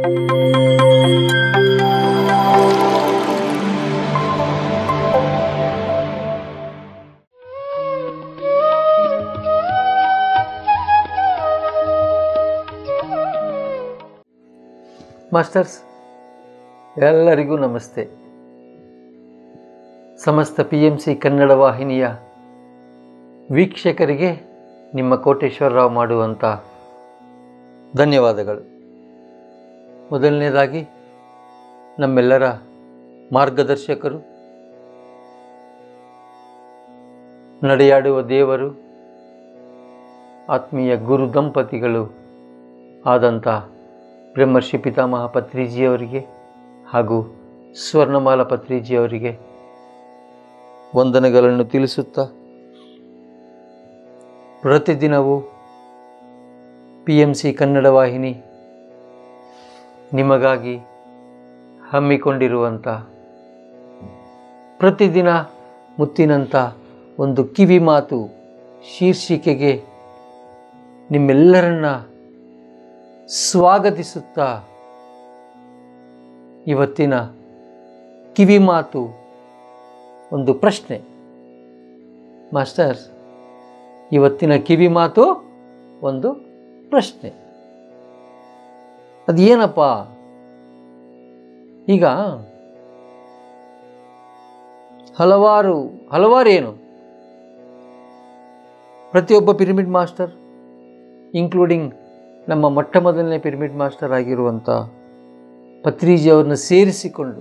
Masters ಎಲ್ಲರಿಗೂ ನಮಸ್ತೆ ಸಮಸ್ತ ಪಿ ಎಂ ಸಿ ಕನ್ನಡ ವಾಹಿನಿಯ ವೀಕ್ಷಕರಿಗೆ ನಿಮ್ಮ ಕೋಟೇಶ್ವರರಾವ್ ಮಾಡುವಂಥ ಧನ್ಯವಾದಗಳು ಮೊದಲನೇದಾಗಿ ನಮ್ಮೆಲ್ಲರ ಮಾರ್ಗದರ್ಶಕರು ನಡೆಯಾಡುವ ದೇವರು ಆತ್ಮೀಯ ಗುರು ದಂಪತಿಗಳು ಆದಂಥ ಬ್ರಹ್ಮರ್ಷಿ ಪಿತಾಮಹ ಪತ್ರಿಜಿಯವರಿಗೆ ಹಾಗೂ ಸ್ವರ್ಣಮಾಲ ಪತ್ರಿಜಿಯವರಿಗೆ ವಂದನೆಗಳನ್ನು ತಿಳಿಸುತ್ತಾ ಪ್ರತಿದಿನವೂ ಪಿ ಎಂ ಸಿ ಕನ್ನಡ ವಾಹಿನಿ ನಿಮಗಾಗಿ ಹಮ್ಮಿಕೊಂಡಿರುವಂಥ ಪ್ರತಿದಿನ ಮುತ್ತಿನಂಥ ಒಂದು ಕಿವಿ ಮಾತು ಶೀರ್ಷಿಕೆಗೆ ನಿಮ್ಮೆಲ್ಲರನ್ನ ಸ್ವಾಗತಿಸುತ್ತಾ ಇವತ್ತಿನ ಕಿವಿ ಮಾತು ಒಂದು ಪ್ರಶ್ನೆ ಮಾಸ್ಟರ್ಸ್ ಇವತ್ತಿನ ಕಿವಿ ಮಾತು ಒಂದು ಪ್ರಶ್ನೆ ಅದು ಏನಪ್ಪ ಈಗ ಹಲವಾರು ಹಲವಾರು ಏನು ಪ್ರತಿಯೊಬ್ಬ ಪಿರಮಿಡ್ ಮಾಸ್ಟರ್ ಇನ್ಕ್ಲೂಡಿಂಗ್ ನಮ್ಮ ಮೊಟ್ಟ ಮೊದಲನೇ ಪಿರಮಿಡ್ ಮಾಸ್ಟರ್ ಆಗಿರುವಂಥ ಪತ್ರಿಜಿಯವರನ್ನು ಸೇರಿಸಿಕೊಂಡು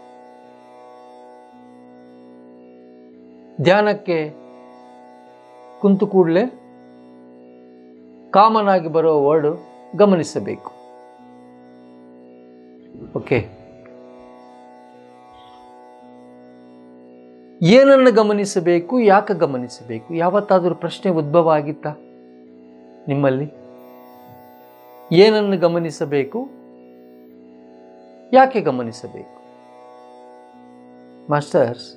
ಧ್ಯಾನಕ್ಕೆ ಕುಂತು ಕೂಡಲೇ ಕಾಮನ್ ಆಗಿ ಬರೋ ವರ್ಡು ಗಮನಿಸಬೇಕು ಓಕೆ ಏನನ್ನು ಗಮನಿಸಬೇಕು ಯಾಕೆ ಗಮನಿಸಬೇಕು ಯಾವತ್ತಾದರೂ ಪ್ರಶ್ನೆ ಉದ್ಭವ ಆಗಿತ್ತಾ ನಿಮ್ಮಲ್ಲಿ ಏನನ್ನು ಗಮನಿಸಬೇಕು ಯಾಕೆ ಗಮನಿಸಬೇಕು ಮಾಸ್ಟರ್ಸ್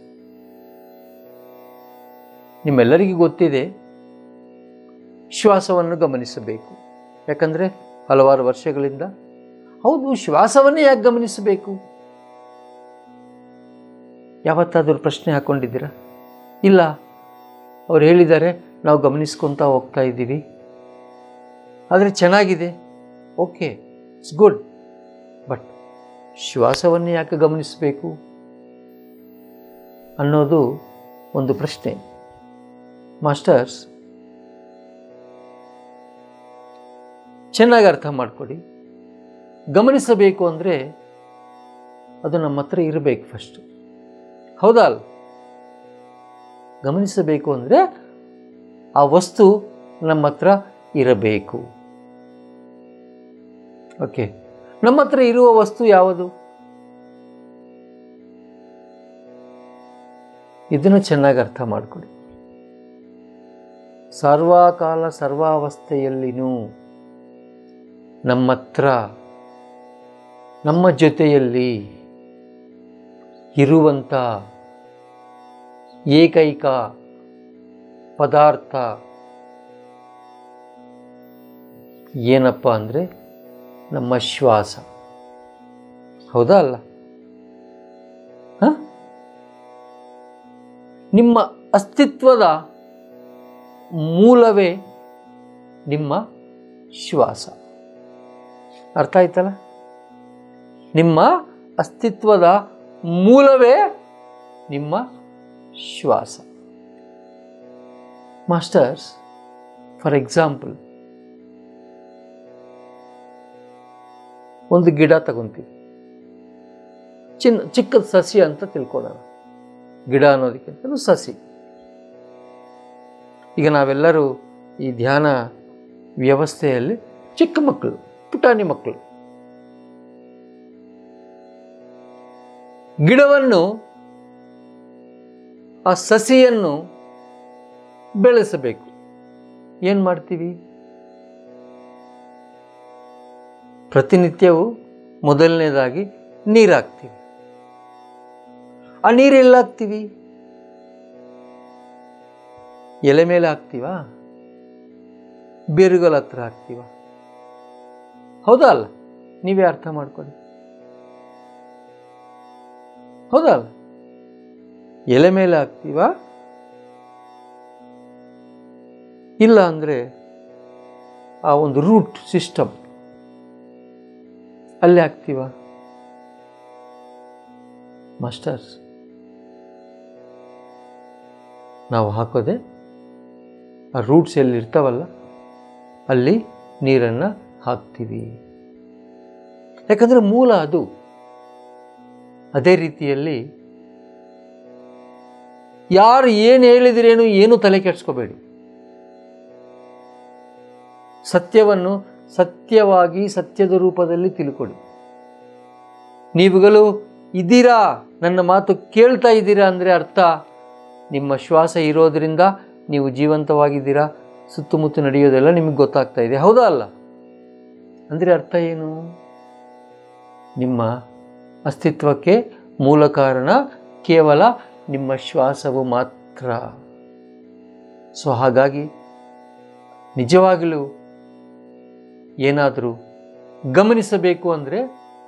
ನಿಮ್ಮೆಲ್ಲರಿಗೂ ಗೊತ್ತಿದೆ ಶ್ವಾಸವನ್ನು ಗಮನಿಸಬೇಕು ಯಾಕಂದರೆ ಹಲವಾರು ವರ್ಷಗಳಿಂದ ಹೌದು ಶ್ವಾಸವನ್ನೇ ಯಾಕೆ ಗಮನಿಸಬೇಕು ಯಾವತ್ತಾದರೂ ಪ್ರಶ್ನೆ ಹಾಕ್ಕೊಂಡಿದ್ದೀರಾ ಇಲ್ಲ ಅವ್ರು ಹೇಳಿದ್ದಾರೆ ನಾವು ಗಮನಿಸ್ಕೊತಾ ಹೋಗ್ತಾ ಇದ್ದೀವಿ ಆದರೆ ಚೆನ್ನಾಗಿದೆ ಓಕೆ ಇಟ್ಸ್ ಗುಡ್ ಬಟ್ ಶ್ವಾಸವನ್ನೇ ಯಾಕೆ ಗಮನಿಸಬೇಕು ಅನ್ನೋದು ಒಂದು ಪ್ರಶ್ನೆ ಮಾಸ್ಟರ್ಸ್ ಚೆನ್ನಾಗಿ ಅರ್ಥ ಮಾಡಿಕೊಡಿ ಗಮನಿಸಬೇಕು ಅಂದರೆ ಅದು ನಮ್ಮ ಹತ್ರ ಇರಬೇಕು ಫಸ್ಟು ಹೌದಾ ಅಲ್ಲ ಗಮನಿಸಬೇಕು ಅಂದರೆ ಆ ವಸ್ತು ನಮ್ಮ ಹತ್ರ ಇರಬೇಕು ಓಕೆ ನಮ್ಮ ಹತ್ರ ಇರುವ ವಸ್ತು ಯಾವುದು ಇದನ್ನು ಚೆನ್ನಾಗಿ ಅರ್ಥ ಮಾಡಿಕೊಡಿ ಸರ್ವಕಾಲ ಸರ್ವಾವಸ್ಥೆಯಲ್ಲಿನೂ ನಮ್ಮ ಹತ್ರ ನಮ್ಮ ಜೊತೆಯಲ್ಲಿ ಇರುವಂಥ ಏಕೈಕ ಪದಾರ್ಥ ಏನಪ್ಪ ಅಂದರೆ ನಮ್ಮ ಶ್ವಾಸ ಹೌದಾ ಅಲ್ಲ ಹ? ನಿಮ್ಮ ಅಸ್ತಿತ್ವದ ಮೂಲವೇ ನಿಮ್ಮ ಶ್ವಾಸ ಅರ್ಥ ಆಯ್ತಲ್ಲ ನಿಮ್ಮ ಅಸ್ತಿತ್ವದ ಮೂಲವೇ ನಿಮ್ಮ ಶ್ವಾಸ ಮಾಸ್ಟರ್ಸ್ ಫಾರ್ ಎಕ್ಸಾಂಪಲ್ ಒಂದು ಗಿಡ ತಗೊಂತೀವಿ ಚಿನ್ನ ಚಿಕ್ಕದ ಸಸಿ ಅಂತ ತಿಳ್ಕೊಳ್ಳೋಣ ಗಿಡ ಅನ್ನೋದಕ್ಕಿಂತ ಅದು ಸಸಿ ಈಗ ನಾವೆಲ್ಲರೂ ಈ ಧ್ಯಾನ ವ್ಯವಸ್ಥೆಯಲ್ಲಿ ಚಿಕ್ಕ ಮಕ್ಕಳು ಪುಟಾಣಿ ಮಕ್ಕಳು ಗಿಡವನ್ನು ಆ ಸಸಿಯನ್ನು ಬೆಳೆಸಬೇಕು ಏನು ಮಾಡ್ತೀವಿ ಪ್ರತಿನಿತ್ಯವೂ ಮೊದಲನೇದಾಗಿ ನೀರು ಹಾಕ್ತೀವಿ ಆ ನೀರು ಎಲ್ಲ ಹಾಕ್ತೀವಿ ಎಲೆ ಮೇಲೆ ಹಾಕ್ತೀವಾ ಬೇರುಗಳ ಹತ್ರ ಹಾಕ್ತೀವ ಹೌದಾ ಅಲ್ಲ ನೀವೇ ಅರ್ಥ ಮಾಡ್ಕೊಳ್ಳಿ ಹೌದಲ್ಲ ಎಲೆ ಮೇಲೆ ಹಾಕ್ತೀವಾ ಇಲ್ಲ ಅಂದರೆ ಆ ಒಂದು ರೂಟ್ ಸಿಸ್ಟಮ್ ಅಲ್ಲೇ ಹಾಕ್ತೀವ ಮಾಸ್ಟರ್ಸ್ ನಾವು ಹಾಕೋದೆ ಆ ರೂಟ್ಸ್ ಎಲ್ಲಿ ಇರ್ತಾವಲ್ಲ ಅಲ್ಲಿ ನೀರನ್ನು ಹಾಕ್ತೀವಿ ಯಾಕಂದರೆ ಮೂಲ ಅದು ಅದೇ ರೀತಿಯಲ್ಲಿ ಯಾರು ಏನು ಹೇಳಿದಿರೇನು ಏನು ತಲೆ ಕೆಡಿಸ್ಕೋಬೇಡಿ ಸತ್ಯವನ್ನು ಸತ್ಯವಾಗಿ ಸತ್ಯದ ರೂಪದಲ್ಲಿ ತಿಳ್ಕೊಳ್ಳಿ ನೀವುಗಳು ಇದ್ದೀರಾ ನನ್ನ ಮಾತು ಕೇಳ್ತಾ ಇದ್ದೀರಾ ಅಂದರೆ ಅರ್ಥ ನಿಮ್ಮ ಶ್ವಾಸ ಇರೋದರಿಂದ ನೀವು ಜೀವಂತವಾಗಿದ್ದೀರಾ ಸುತ್ತಮುತ್ತ ನಡೆಯೋದೆಲ್ಲ ನಿಮಗೆ ಗೊತ್ತಾಗ್ತಾ ಇದೆ ಹೌದಾ ಅಲ್ಲ ಅಂದರೆ ಅರ್ಥ ಏನು ನಿಮ್ಮ ಅಸ್ತಿತ್ವಕ್ಕೆ ಮೂಲ ಕಾರಣ ಕೇವಲ ನಿಮ್ಮ ಶ್ವಾಸವು ಮಾತ್ರ ಸೊ ಹಾಗಾಗಿ ನಿಜವಾಗಲೂ ಏನಾದರೂ ಗಮನಿಸಬೇಕು ಅಂದರೆ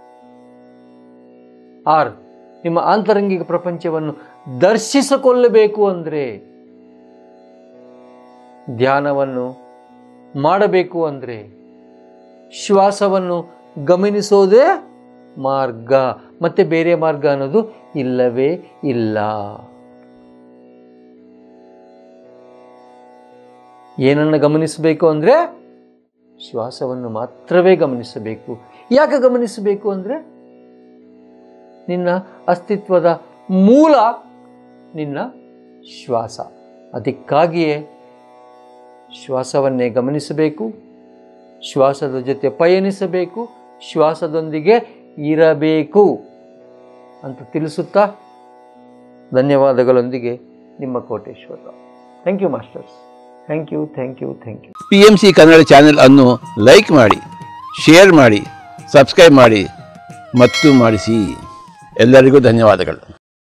ಆರ್ ನಿಮ್ಮ ಆಂತರಂಗಿಕ ಪ್ರಪಂಚವನ್ನು ದರ್ಶಿಸಿಕೊಳ್ಳಬೇಕು ಅಂದರೆ ಧ್ಯಾನವನ್ನು ಮಾಡಬೇಕು ಅಂದರೆ ಶ್ವಾಸವನ್ನು ಗಮನಿಸೋದೇ ಮಾರ್ಗ ಮತ್ತೆ ಬೇರೆ ಮಾರ್ಗ ಅನ್ನೋದು ಇಲ್ಲವೇ ಇಲ್ಲ ಏನನ್ನು ಗಮನಿಸಬೇಕು ಅಂದರೆ ಶ್ವಾಸವನ್ನು ಮಾತ್ರವೇ ಗಮನಿಸಬೇಕು ಯಾಕೆ ಗಮನಿಸಬೇಕು ಅಂದರೆ ನಿನ್ನ ಅಸ್ತಿತ್ವದ ಮೂಲ ನಿನ್ನ ಶ್ವಾಸ ಅದಕ್ಕಾಗಿಯೇ ಶ್ವಾಸವನ್ನೇ ಗಮನಿಸಬೇಕು ಶ್ವಾಸದ ಜೊತೆ ಪಯಣಿಸಬೇಕು ಶ್ವಾಸದೊಂದಿಗೆ ಇರಬೇಕು ಅಂತ ತಿಳಿಸುತ್ತಾ ಧನ್ಯವಾದಗಳೊಂದಿಗೆ ನಿಮ್ಮ Koteshwara thank you masters thank you thank you thank you P M C Kannada channel ಅನ್ನು ಲೈಕ್ ಮಾಡಿ ಶೇರ್ ಮಾಡಿ ಸಬ್ಸ್ಕ್ರೈಬ್ ಮಾಡಿ ಮತ್ತು ಮಾಡಿಸಿ ಎಲ್ಲರಿಗೂ ಧನ್ಯವಾದಗಳು